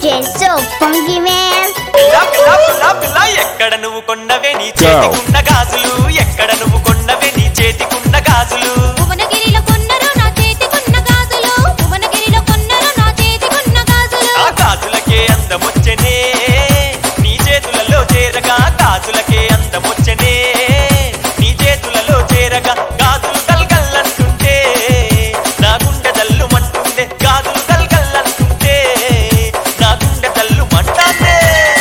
DJ so funky man. పిల్ల పిల్ల పిల్ల పిల్ల ఎక్కడ నువ్వు కొన్నవే నీ చేతికున్న గాజులు ఎక్కడ నువ్వు కొన్నవే నీ చేతికున్న గాజులు భువనగిరిలో కొన్నరు నా చేతికున్న గాజులు భువనగిరిలో కొన్నరు నా చేతికున్న గాజులు ఆ గాజులకే అందమొచ్చనే నీ చేతులలో చేరగా గాజులకే అందమొచ్చనే నీ చేతులలో చేరగా గాజులు గల్గల్లంటుంటే నా గుండె దల్లుమంటుందే గాజులు గల్గల్లంటుంటే నా గుండె దల్లుమంటాందే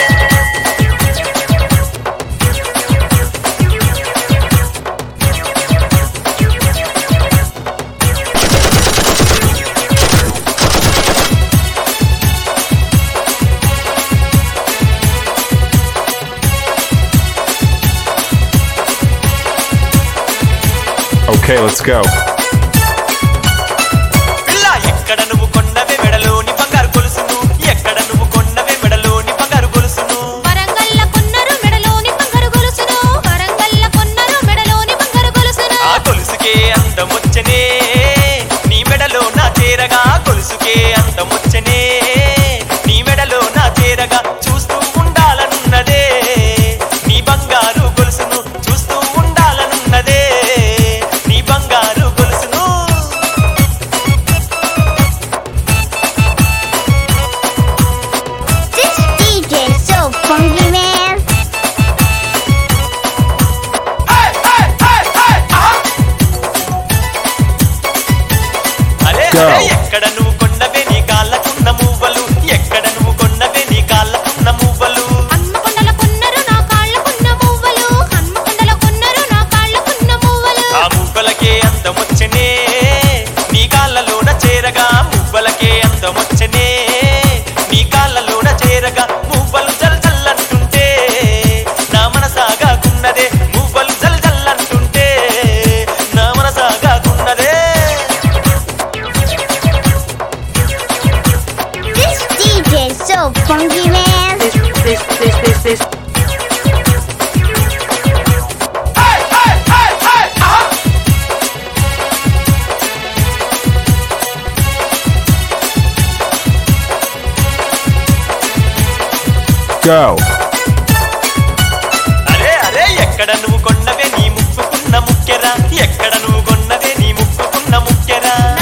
Okay, let's go. పిల్ల ఎక్కడ నువ్వు కొన్నవే మెడలోని బంగారు గొలుసును ఎక్కడ నువ్వు కొన్నవే మెడలోని బంగారు గొలుసును వరంగల్ల కొన్నరు మెడలోని బంగారు గొలుసును వరంగల్ల కొన్నరు మెడలోని బంగారు గొలుసును ఆ గొలుసుకే అందమొచ్చనే నీ మెడలో నా చేరగా గొలుసుకే అందమొచ్చనే నీ మెడలో నా చేరగా చూస్తూ ఉండాలనున్నదే నీ బంగారు గొలుసును చూస్తూ ఉండాలనున్నదే నీ బంగారు గొలుసును This DJ so funky man. అరే Go. అరే ఎక్కడ నువ్వు కొన్నవే నీ కాళ్ళకున్న మువ్వలు ఎక్కడ నువ్వు కొన్నవే నీ కాళ్ళకున్న మువ్వలు హన్మకొండల కొన్నరు నా కాళ్ళకున్న మువ్వలు హన్మకొండల కొన్నరు నా కాళ్ళకున్న మువ్వలు ఆ మువ్వలకే అందమొచ్చనే నీ కాళ్ళలోన చేరగా మువ్వలకే అందమొచ్చనే నీ కాళ్ళలోన చేరగా మువ్వలు జల్ జల్లంటుంటే నా మనసాగా కున్నదే మువ్వలు జల్ జల్లంటుంటే నా మనసాగా కున్నదే This DJ so funky man. this, this, this, this. Go. అరే అరే ఎక్కడ నువ్వు కొన్నవే నీ ముక్కుకున్న ముక్కెరా ఎక్కడ నువ్వు కొన్నవే నీ ముక్కుకున్న ముక్కెరా